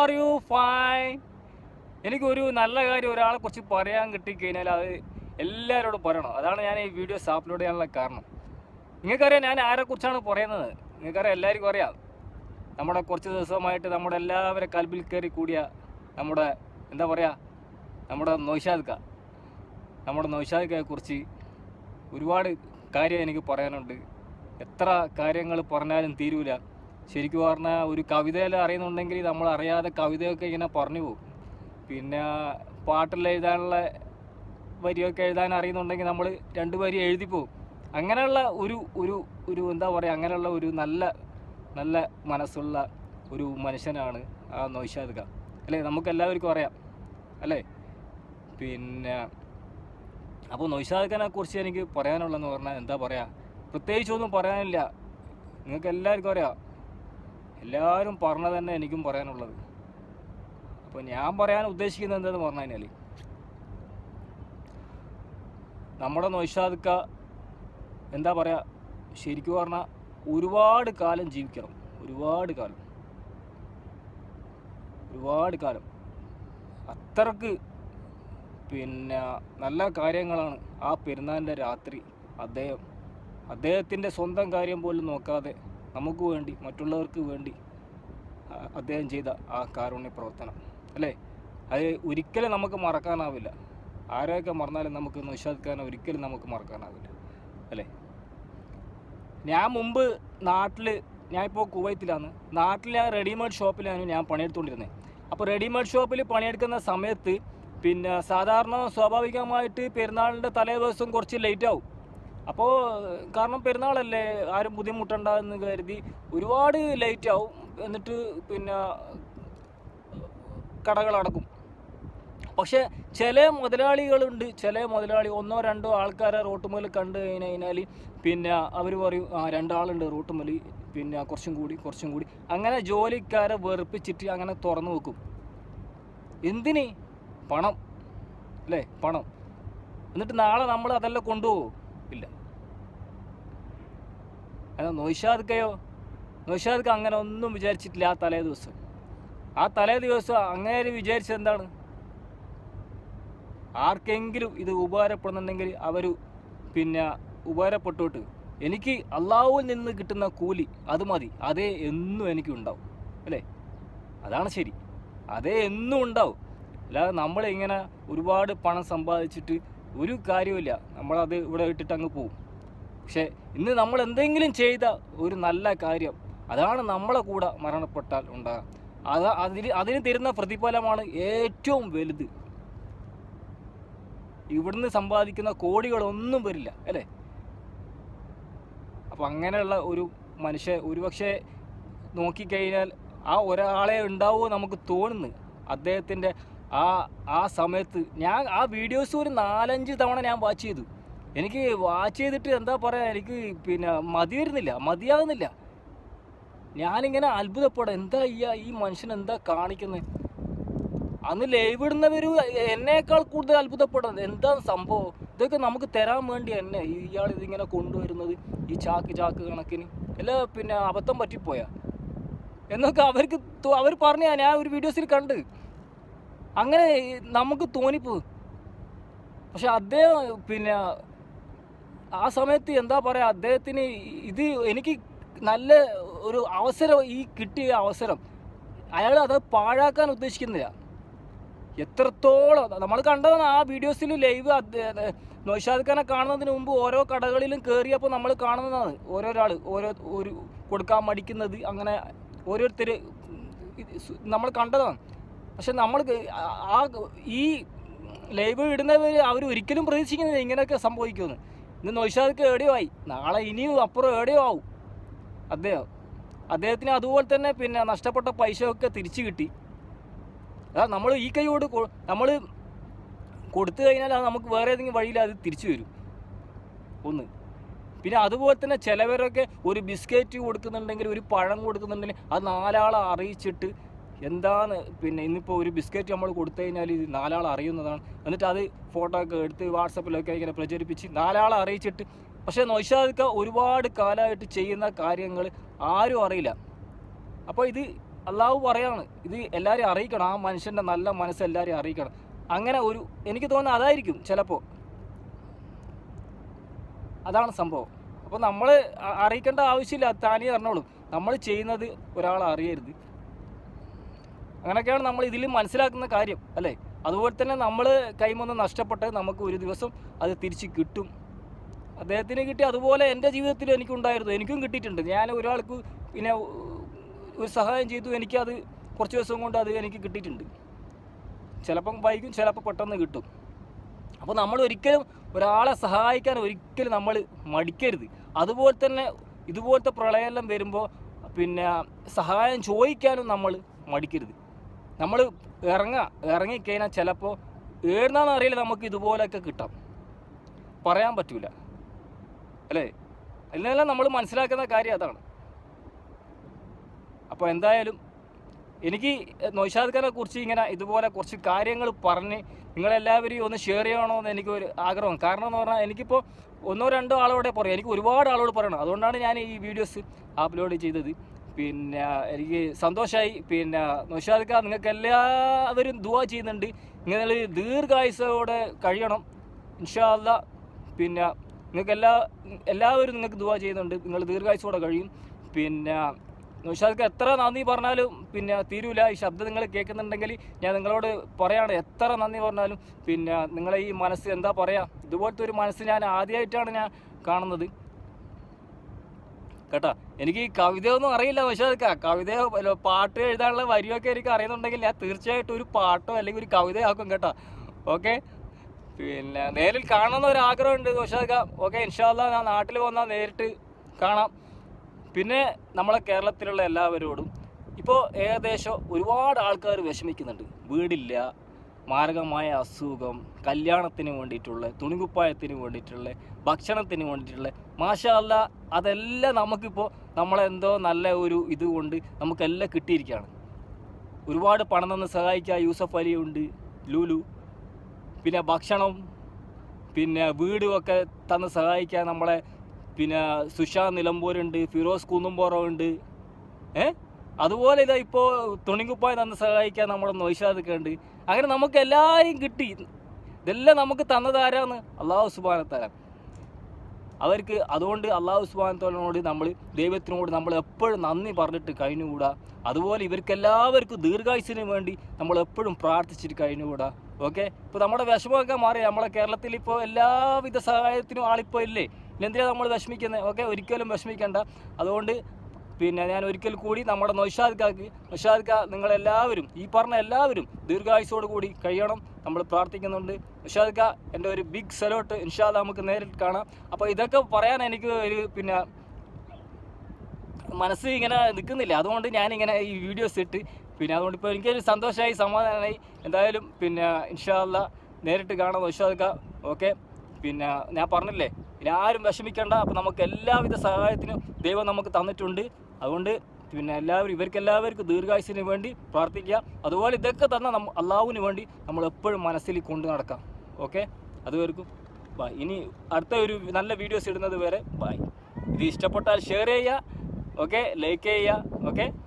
are you fine എനിക്കൊരു നല്ല കാര്യം ഒരാളെ കുറിച്ച് പറയാൻ കിട്ടിക്കഴിഞ്ഞാൽ അത് എല്ലാവരോടും പറയണം അതാണ് ഞാൻ ഈ വീഡിയോസ് അപ്ലോഡ് ചെയ്യാനുള്ള കാരണം നിങ്ങൾക്കറിയാം ഞാൻ ആരെക്കുറിച്ചാണ് പറയുന്നത് നിങ്ങൾക്കറിയാം എല്ലാവർക്കും അറിയാം നമ്മുടെ കുറച്ച് ദിവസമായിട്ട് നമ്മുടെ എല്ലാവരെ കൽബിൽ കയറി കൂടിയ നമ്മുടെ എന്താ പറയുക നമ്മുടെ നൗഷാദ്ക്ക നമ്മുടെ നൗഷാദ്ക്കയെ കുറിച്ച് ഒരുപാട് കാര്യം എനിക്ക് പറയാനുണ്ട് എത്ര കാര്യങ്ങൾ പറഞ്ഞാലും തീരൂല ശരിക്കും പറഞ്ഞാൽ ഒരു കവിതയിൽ അറിയുന്നുണ്ടെങ്കിൽ നമ്മൾ അറിയാതെ കവിതയൊക്കെ ഇങ്ങനെ പറഞ്ഞു പോകും പിന്നെ പാട്ടിൽ എഴുതാനുള്ള വരിയൊക്കെ എഴുതാൻ അറിയുന്നുണ്ടെങ്കിൽ നമ്മൾ രണ്ട് വരി എഴുതി പോകും അങ്ങനെയുള്ള ഒരു ഒരു ഒരു എന്താ പറയുക അങ്ങനെയുള്ള ഒരു നല്ല നല്ല മനസ്സുള്ള ഒരു മനുഷ്യനാണ് ആ നൗഷാദ് ഖാൻ അല്ലേ നമുക്ക് എല്ലാവർക്കും അറിയാം അല്ലേ പിന്നെ അപ്പോൾ നൗഷാദ് ഖാനെ കുറിച്ച് എനിക്ക് പറയാനുള്ളതെന്ന് പറഞ്ഞാൽ എന്താ പറയുക പ്രത്യേകിച്ചൊന്നും പറയാനില്ല നിങ്ങൾക്ക് എല്ലാവർക്കും അറിയാം എല്ലാവരും പറഞ്ഞത് തന്നെ എനിക്കും പറയാനുള്ളത് അപ്പോൾ ഞാൻ പറയാൻ ഉദ്ദേശിക്കുന്നത് എന്താന്ന് പറഞ്ഞു കഴിഞ്ഞാൽ നമ്മുടെ നൗഷാദ് ഖാ എന്താ പറയുക ശരിക്കും പറഞ്ഞാൽ ഒരുപാട് കാലം ജീവിക്കണം ഒരുപാട് കാലം ഒരുപാട് കാലം അത്രക്ക് പിന്നെ നല്ല കാര്യങ്ങളാണ് ആ പെരുന്നാളിൻ്റെ രാത്രി അദ്ദേഹം അദ്ദേഹത്തിൻ്റെ സ്വന്തം കാര്യം പോലും നോക്കാതെ നമുക്ക് വേണ്ടി മറ്റുള്ളവർക്ക് വേണ്ടി ആ- അദ്ദേഹം ചെയ്ത ആ കാരുണ്യ പ്രവർത്തനം അല്ലേ അത് ഒരിക്കലും നമുക്ക് മറക്കാനാവില്ല ആരെയൊക്കെ മറന്നാലും നമുക്ക് നിഷാദ് ഖാനെ ഒരിക്കലും നമുക്ക് മറക്കാനാവില്ല അല്ലേ ഞാൻ മുമ്പ് നാട്ടിൽ ഞാനിപ്പോൾ കുവൈത്തിലാണ് നാട്ടിൽ ഞാൻ റെഡിമെയ്ഡ് ഷോപ്പിലാണ് ഞാൻ പണിയെടുത്തുകൊണ്ടിരുന്നത് അപ്പോൾ റെഡിമെയ്ഡ് ഷോപ്പിൽ പണിയെടുക്കുന്ന സമയത്ത് പിന്നെ സാധാരണ സ്വാഭാവികമായിട്ട് പെരുന്നാളിൻ്റെ തലേ ദിവസം കുറച്ച് ലേറ്റ് ആവും അപ്പോൾ കാരണം പെരുന്നാളല്ലേ ആരും ബുദ്ധിമുട്ടണ്ട എന്ന് കരുതി ഒരുപാട് ലേറ്റ് ആവും എന്നിട്ട് പിന്നെ കടകൾ അടക്കും പക്ഷേ ചില മുതലാളികളുണ്ട് ചില മുതലാളി ഒന്നോ രണ്ടോ ആൾക്കാരെ റോട്ടുമേൽ കണ്ടു കഴിഞ്ഞ് കഴിഞ്ഞാൽ പിന്നെ അവർ പറയും ആ രണ്ടാളുണ്ട് റോട്ടുമേൽ പിന്നെ കുറച്ചും കൂടി കുറച്ചും കൂടി അങ്ങനെ ജോലിക്കാരെ വെറുപ്പിച്ചിട്ട് അങ്ങനെ തുറന്നു വെക്കും എന്തിന് പണം അല്ലേ പണം എന്നിട്ട് നാളെ നമ്മൾ അതെല്ലാം കൊണ്ടുപോകും ഇല്ല എന്നാൽ നൊയ്ഷാദ്ക്കയോ നൊയ്ഷാദ്ക്ക് അങ്ങനെ ഒന്നും വിചാരിച്ചിട്ടില്ല ആ തലേ ദിവസം ആ തലേ ദിവസം അങ്ങനെ വിചാരിച്ചത് എന്താണ് ആർക്കെങ്കിലും ഇത് ഉപകാരപ്പെടുന്നുണ്ടെങ്കിൽ അവർ പിന്നെ ഉപകാരപ്പെട്ടോട്ട് എനിക്ക് അള്ളാഹുവിൽ നിന്ന് കിട്ടുന്ന കൂലി അത് മതി അതേ എന്നും എനിക്ക് ഉണ്ടാവും അല്ലേ അതാണ് ശരി അതേ എന്നും ഉണ്ടാവും അല്ലാതെ നമ്മൾ ഇങ്ങനെ ഒരുപാട് പണം സമ്പാദിച്ചിട്ട് ഒരു കാര്യമില്ല നമ്മളത് ഇവിടെ ഇട്ടിട്ട് അങ്ങ് പോകും പക്ഷേ ഇന്ന് നമ്മൾ എന്തെങ്കിലും ചെയ്ത ഒരു നല്ല കാര്യം അതാണ് നമ്മളെ കൂടെ മരണപ്പെട്ടാൽ ഉണ്ടാകുക അത് അതിന് അതിന് തരുന്ന പ്രതിഫലമാണ് ഏറ്റവും വലുത് ഇവിടുന്ന് സമ്പാദിക്കുന്ന കോടികളൊന്നും വരില്ല അല്ലേ അപ്പം അങ്ങനെയുള്ള ഒരു മനുഷ്യ ഒരുപക്ഷെ നോക്കിക്കഴിഞ്ഞാൽ ആ ഒരാളെ ഉണ്ടാവുമോ നമുക്ക് തോന്നുന്നു അദ്ദേഹത്തിൻ്റെ ആ ആ സമയത്ത് ഞാൻ ആ വീഡിയോസ് ഒരു നാലഞ്ച് തവണ ഞാൻ വാച്ച് ചെയ്തു എനിക്ക് വാച്ച് ചെയ്തിട്ട് എന്താ പറയുക എനിക്ക് പിന്നെ മതി വരുന്നില്ല മതിയാകുന്നില്ല ഞാനിങ്ങനെ അത്ഭുതപ്പെടാം എന്താ ഈ ഈ മനുഷ്യൻ എന്താ കാണിക്കുന്നത് അന്ന് ലൈവ് ഇടുന്നവർ എന്നേക്കാൾ കൂടുതൽ അത്ഭുതപ്പെടുന്നത് എന്താണ് സംഭവം ഇതൊക്കെ നമുക്ക് തരാൻ വേണ്ടി എന്നെ ഇയാൾ ഇതിങ്ങനെ കൊണ്ടുവരുന്നത് ഈ ചാക്ക് ചാക്ക് കണക്കിന് അല്ല പിന്നെ അബദ്ധം പറ്റിപ്പോയാ എന്നൊക്കെ അവർക്ക് തോ- അവർ പറഞ്ഞ ഞാൻ ഒരു വീഡിയോസിൽ കണ്ട് അങ്ങനെ നമുക്ക് തോന്നിപ്പോ പക്ഷെ അദ്ദേഹം പിന്നെ ആ സമയത്ത് എന്താ പറയാ അദ്ദേഹത്തിന് ഇത് എനിക്ക് നല്ല ഒരു അവസരം ഈ കിട്ടിയ അവസരം അയാൾ അത് പാഴാക്കാൻ ഉദ്ദേശിക്കുന്നില്ല എത്രത്തോളം നമ്മൾ കണ്ടതാണ് ആ വീഡിയോസിൽ ലൈവ് നൗഷാദ് ഖാനെ കാണുന്നതിന് മുമ്പ് ഓരോ കടകളിലും കയറിയപ്പോൾ നമ്മൾ കാണുന്നതാണ് ഓരോരാൾ ഓരോ ഒരു കൊടുക്കാൻ മടിക്കുന്നത് അങ്ങനെ ഓരോരുത്തർ നമ്മൾ കണ്ടതാണ് പക്ഷെ നമ്മൾ ആ- ആ ഈ ലൈവ് ഇടുന്നവർ അവർ ഒരിക്കലും പ്രതീക്ഷിക്കുന്നില്ല ഇങ്ങനെയൊക്കെ സംഭവിക്കുമെന്ന് ഇന്ന് നൗഷാദ് എവിടെയോ ആയി നാളെ ഇനിയും അപ്പുറം എവിടെയോ ആവും അദ്ദേഹം അദ്ദേഹത്തിന് അതുപോലെ തന്നെ പിന്നെ നഷ്ടപ്പെട്ട പൈസയൊക്കെ തിരിച്ചു കിട്ടി അതാ നമ്മൾ ഈ കൈയോട് നമ്മൾ കൊടുത്തു കഴിഞ്ഞാൽ അത് നമുക്ക് വേറെ ഏതെങ്കിലും വഴിയിൽ അത് തിരിച്ചു വരും ഒന്ന് പിന്നെ അതുപോലെ തന്നെ ചിലവരൊക്കെ ഒരു ബിസ്ക്കറ്റ് കൊടുക്കുന്നുണ്ടെങ്കിൽ ഒരു പഴം കൊടുക്കുന്നുണ്ടെങ്കിൽ അത് നാലാളെ അറിയിച്ചിട്ട് എന്താണ് പിന്നെ ഇന്നിപ്പോൾ ഒരു ബിസ്ക്കറ്റ് നമ്മൾ കൊടുത്തു കഴിഞ്ഞാൽ ഇത് നാലാളെ അറിയുന്നതാണ് എന്നിട്ട് അത് ഫോട്ടോ ഒക്കെ എടുത്ത് വാട്സപ്പിലൊക്കെ ഇങ്ങനെ പ്രചരിപ്പിച്ച് നാലാളെ അറിയിച്ചിട്ട് പക്ഷേ നൊയ്ഷാദൊക്കെ ഒരുപാട് കാലമായിട്ട് ചെയ്യുന്ന കാര്യങ്ങൾ ആരും അറിയില്ല അപ്പോൾ ഇത് അള്ളാഹു പറയാണ് ഇത് എല്ലാവരെയും അറിയിക്കണം ആ മനുഷ്യൻ്റെ നല്ല മനസ്സ് എല്ലാവരെയും അറിയിക്കണം അങ്ങനെ ഒരു എനിക്ക് തോന്നുന്നത് അതായിരിക്കും ചിലപ്പോൾ അതാണ് സംഭവം അപ്പോൾ നമ്മൾ അറിയിക്കേണ്ട ആവശ്യമില്ല അത് താനേ അറിഞ്ഞോളും നമ്മൾ ചെയ്യുന്നത് ഒരാൾ അറിയരുത് അങ്ങനെയൊക്കെയാണ് നമ്മൾ ഇതിൽ മനസ്സിലാക്കുന്ന കാര്യം അല്ലേ അതുപോലെ തന്നെ നമ്മൾ കൈമൊന്ന് നഷ്ടപ്പെട്ടത് നമുക്ക് ഒരു ദിവസം അത് തിരിച്ച് കിട്ടും അദ്ദേഹത്തിന് കിട്ടി അതുപോലെ എൻ്റെ ജീവിതത്തിൽ എനിക്കുണ്ടായിരുന്നു എനിക്കും കിട്ടിയിട്ടുണ്ട് ഞാൻ ഒരാൾക്ക് പിന്നെ ഒരു സഹായം ചെയ്തു എനിക്കത് കുറച്ച് ദിവസം കൊണ്ട് അത് എനിക്ക് കിട്ടിയിട്ടുണ്ട് ചിലപ്പം വൈകും ചിലപ്പോൾ പെട്ടെന്ന് കിട്ടും അപ്പോൾ നമ്മൾ ഒരിക്കലും ഒരാളെ സഹായിക്കാൻ ഒരിക്കലും നമ്മൾ മടിക്കരുത് അതുപോലെ തന്നെ ഇതുപോലത്തെ പ്രളയമെല്ലാം വരുമ്പോൾ പിന്നെ സഹായം ചോദിക്കാനും നമ്മൾ മടിക്കരുത് നമ്മൾ ഇറങ്ങുക ഇറങ്ങിക്കഴിഞ്ഞാൽ ചിലപ്പോൾ ഏടുന്നാന്ന് അറിയില്ല നമുക്ക് ഇതുപോലെയൊക്കെ കിട്ടാം പറയാൻ പറ്റൂല അല്ലേ അതിനെല്ലാം നമ്മൾ മനസ്സിലാക്കുന്ന കാര്യം അതാണ് അപ്പോൾ എന്തായാലും എനിക്ക് നൗഷാദ് ഖാനെ കുറിച്ച് ഇങ്ങനെ ഇതുപോലെ കുറച്ച് കാര്യങ്ങൾ പറഞ്ഞ് നിങ്ങളെല്ലാവരെയും ഒന്ന് ഷെയർ ചെയ്യണമെന്ന് എനിക്കൊരു ആഗ്രഹം കാരണം എന്ന് പറഞ്ഞാൽ എനിക്കിപ്പോൾ ഒന്നോ രണ്ടോ ആളോടെ പറയാം എനിക്ക് ഒരുപാട് ആളോട് പറയണം അതുകൊണ്ടാണ് ഞാൻ ഈ വീഡിയോസ് അപ്ലോഡ് ചെയ്തത് പിന്നെ എനിക്ക് സന്തോഷമായി പിന്നെ നൗഷാദ് ഖാൻ നിങ്ങൾക്ക് എല്ലാവരും ദുവാ ചെയ്യുന്നുണ്ട് നിങ്ങൾ ദീർഘായുസോടെ കഴിയണം ഇൻഷാ അല്ലാ പിന്നെ നിങ്ങൾക്ക് എല്ലാ എല്ലാവരും നിങ്ങൾക്ക് ദുവാ ചെയ്യുന്നുണ്ട് നിങ്ങൾ ദീർഘായുസോടെ കഴിയും പിന്നെ നൗഷാദ്ക്ക് എത്ര നന്ദി പറഞ്ഞാലും പിന്നെ തീരൂല ഈ ശബ്ദം നിങ്ങൾ കേൾക്കുന്നുണ്ടെങ്കിൽ ഞാൻ നിങ്ങളോട് പറയാണ് എത്ര നന്ദി പറഞ്ഞാലും പിന്നെ നിങ്ങളെ ഈ മനസ്സ് എന്താ പറയാ ഇതുപോലത്തെ ഒരു മനസ്സ് ഞാൻ ആദ്യമായിട്ടാണ് ഞാൻ കാണുന്നത് കേട്ടാ എനിക്ക് ഈ കവിതയൊന്നും അറിയില്ല നൗഷാദ്ക്ക കവിതയോ അല്ല പാട്ട് എഴുതാനുള്ള വരിയൊക്കെ എനിക്ക് അറിയുന്നുണ്ടെങ്കിൽ ഞാൻ തീർച്ചയായിട്ടും ഒരു പാട്ടോ അല്ലെങ്കിൽ ഒരു കവിതയോ ആക്കും കേട്ടോ ഓക്കെ പിന്നെ നേരിൽ കാണുന്ന ഒരു ആഗ്രഹമുണ്ട് നൗഷാദ്ക്ക ഓക്കെ ഇൻഷാല്ല ഞാൻ നാട്ടിൽ വന്നാൽ നേരിട്ട് കാണാം പിന്നെ നമ്മളെ കേരളത്തിലുള്ള എല്ലാവരോടും ഇപ്പോൾ ഏകദേശം ഒരുപാട് ആൾക്കാർ വിഷമിക്കുന്നുണ്ട് വീടില്ല മാരകമായ അസുഖം കല്യാണത്തിന് വേണ്ടിയിട്ടുള്ള തുണികുപ്പായത്തിന് വേണ്ടിയിട്ടുള്ള ഭക്ഷണത്തിന് വേണ്ടിയിട്ടുള്ള മാഷാ അല്ല അതെല്ലാം നമുക്കിപ്പോൾ നമ്മളെന്തോ നല്ല ഒരു ഇതുകൊണ്ട് നമുക്കെല്ലാം കിട്ടിയിരിക്കുകയാണ് ഒരുപാട് പണം തന്ന് സഹായിക്കുക യൂസഫ് അലി ഉണ്ട് ലുലു പിന്നെ ഭക്ഷണം പിന്നെ വീടുമൊക്കെ തന്ന് സഹായിക്കാൻ നമ്മളെ പിന്നെ സുഷാ നിലമ്പൂരുണ്ട് ഫിറോസ് കുന്നുംപോറ ഉണ്ട് ഏ അതുപോലെ ഇതാ ഇപ്പോൾ തുണിക്കുപ്പായ തന്ന് സഹായിക്കാൻ നമ്മുടെ നൊയ്ഷാദൊക്കെ ഉണ്ട് അങ്ങനെ നമുക്ക് എല്ലാവരും കിട്ടി ഇതെല്ലാം നമുക്ക് തന്നത് ആരാന്ന് അള്ളാഹു സുബാനത്താരാണ് അവർക്ക് അതുകൊണ്ട് അള്ളാഹു സുബാനത്തോളിനോട് നമ്മൾ ദൈവത്തിനോട് നമ്മൾ എപ്പോഴും നന്ദി പറഞ്ഞിട്ട് കഴിഞ്ഞുകൂടാ അതുപോലെ ഇവർക്ക് എല്ലാവർക്കും ദീർഘായുസിന് വേണ്ടി നമ്മൾ എപ്പോഴും പ്രാർത്ഥിച്ചിട്ട് കഴിഞ്ഞുകൂടാ ഓക്കെ ഇപ്പോൾ നമ്മുടെ വിഷമമൊക്കെ മാറി നമ്മളെ കേരളത്തിൽ ഇപ്പോൾ എല്ലാവിധ സഹായത്തിനും ആളിപ്പോൾ ഇല്ലേ എന്തിനാണ് നമ്മൾ വിഷമിക്കുന്നത് ഓക്കെ ഒരിക്കലും വിഷമിക്കേണ്ട അതുകൊണ്ട് പിന്നെ ഞാൻ ഒരിക്കൽ കൂടി നമ്മുടെ നൗഷാദ് കാക്ക് നൗഷാദ് കാ നിങ്ങളെല്ലാവരും ഈ പറഞ്ഞ എല്ലാവരും ദീർഘായുസോട് കൂടി കഴിയണം നമ്മൾ പ്രാർത്ഥിക്കുന്നുണ്ട് നൗഷാദ് കാ എൻ്റെ ഒരു ബിഗ് സെലോട്ട് ഇൻഷാദ് നമുക്ക് നേരിട്ട് കാണാം അപ്പോൾ ഇതൊക്കെ പറയാൻ എനിക്ക് ഒരു പിന്നെ മനസ്സ് ഇങ്ങനെ നിൽക്കുന്നില്ല അതുകൊണ്ട് ഞാനിങ്ങനെ ഈ വീഡിയോസ് ഇട്ട് പിന്നെ അതുകൊണ്ട് ഇപ്പോൾ എനിക്കൊരു സന്തോഷമായി സമാധാനമായി എന്തായാലും പിന്നെ ഇൻഷാല്ല നേരിട്ട് കാണാം നൗഷാദ് ഓക്കെ പിന്നെ ഞാൻ പറഞ്ഞില്ലേ ഇനി ആരും വിഷമിക്കേണ്ട അപ്പോൾ നമുക്ക് എല്ലാവിധ സഹായത്തിനും ദൈവം നമുക്ക് തന്നിട്ടുണ്ട് അതുകൊണ്ട് പിന്നെ എല്ലാവരും ഇവർക്ക് എല്ലാവർക്കും ദീർഘായുസിന് വേണ്ടി പ്രാർത്ഥിക്കുക അതുപോലെ ഇതൊക്കെ തന്ന നമ്മ അള്ളാഹുവിന് വേണ്ടി നമ്മൾ എപ്പോഴും മനസ്സിൽ കൊണ്ടു നടക്കാം ഓക്കെ അതുവരെക്കും ബൈ ഇനി അടുത്ത ഒരു നല്ല വീഡിയോസ് ഇടുന്നത് വരെ ബൈ ഇത് ഇഷ്ടപ്പെട്ടാൽ ഷെയർ ചെയ്യുക ഓക്കെ ലൈക്ക് ചെയ്യുക ഓക്കെ